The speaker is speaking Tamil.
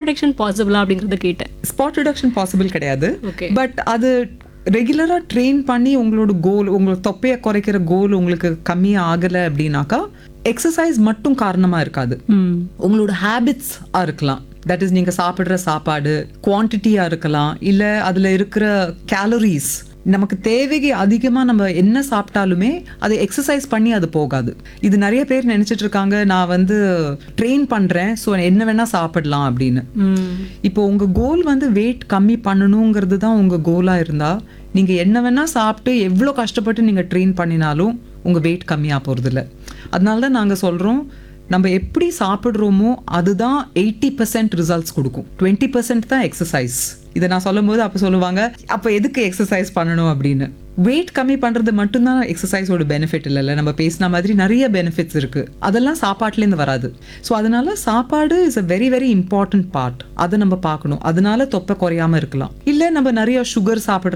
ரிடக்ஷன் பாசிபிளா அப்படிங்கறத கேட்டேன் ஸ்பாட் ரிடக்ஷன் பாசிபிள் கிடையாது Okay. பட் அது ரெகுலராக ட்ரெயின் பண்ணி உங்களோட கோல் உங்களோட தொப்பையை குறைக்கிற கோல் உங்களுக்கு கம்மியாக ஆகலை அப்படின்னாக்கா எக்ஸசைஸ் மட்டும் காரணமாக இருக்காது ம் உங்களோட ஹேபிட்ஸ் இருக்கலாம் தட் இஸ் நீங்கள் சாப்பிட்ற சாப்பாடு குவான்டிட்டியாக இருக்கலாம் இல்லை அதில் இருக்கிற கேலரிஸ் நமக்கு தேவைக்கு அதிகமாக நம்ம என்ன சாப்பிட்டாலுமே அதை எக்ஸசைஸ் பண்ணி அது போகாது இது நிறைய பேர் நினைச்சிட்டு இருக்காங்க நான் வந்து ட்ரெயின் பண்ணுறேன் ஸோ என்ன வேணால் சாப்பிடலாம் அப்படின்னு ம் இப்போ உங்கள் கோல் வந்து வெயிட் கம்மி பண்ணணுங்கிறது தான் உங்கள் கோலாக இருந்தால் நீங்கள் என்ன வேணால் சாப்பிட்டு எவ்வளோ கஷ்டப்பட்டு நீங்கள் ட்ரெயின் பண்ணினாலும் உங்கள் வெயிட் கம்மியாக போகிறதில்ல அதனால தான் நாங்கள் சொல்கிறோம் நம்ம எப்படி சாப்பிட்றோமோ அதுதான் எயிட்டி பர்சன்ட் ரிசல்ட்ஸ் கொடுக்கும் டுவெண்ட்டி பர்சன்ட் தான் எக்ஸசைஸ் இதை நான் சொல்லும்போது அப்போ சொல்லுவாங்க அப்போ எதுக்கு எக்ஸசைஸ் பண்ணணும் அப்படின்னு வெயிட் கம்மி பண்ணுறது மட்டும்தான் எக்ஸசைஸோட பெனிஃபிட் இல்லைல்ல நம்ம பேசின மாதிரி நிறைய பெனிஃபிட்ஸ் இருக்குது அதெல்லாம் சாப்பாட்டுலேருந்து வராது ஸோ அதனால சாப்பாடு is a very very important part அதை நம்ம பார்க்கணும் அதனால தொப்பை குறையாம இருக்கலாம் இல்லை நம்ம நிறைய சுகர் சாப்பிட்ற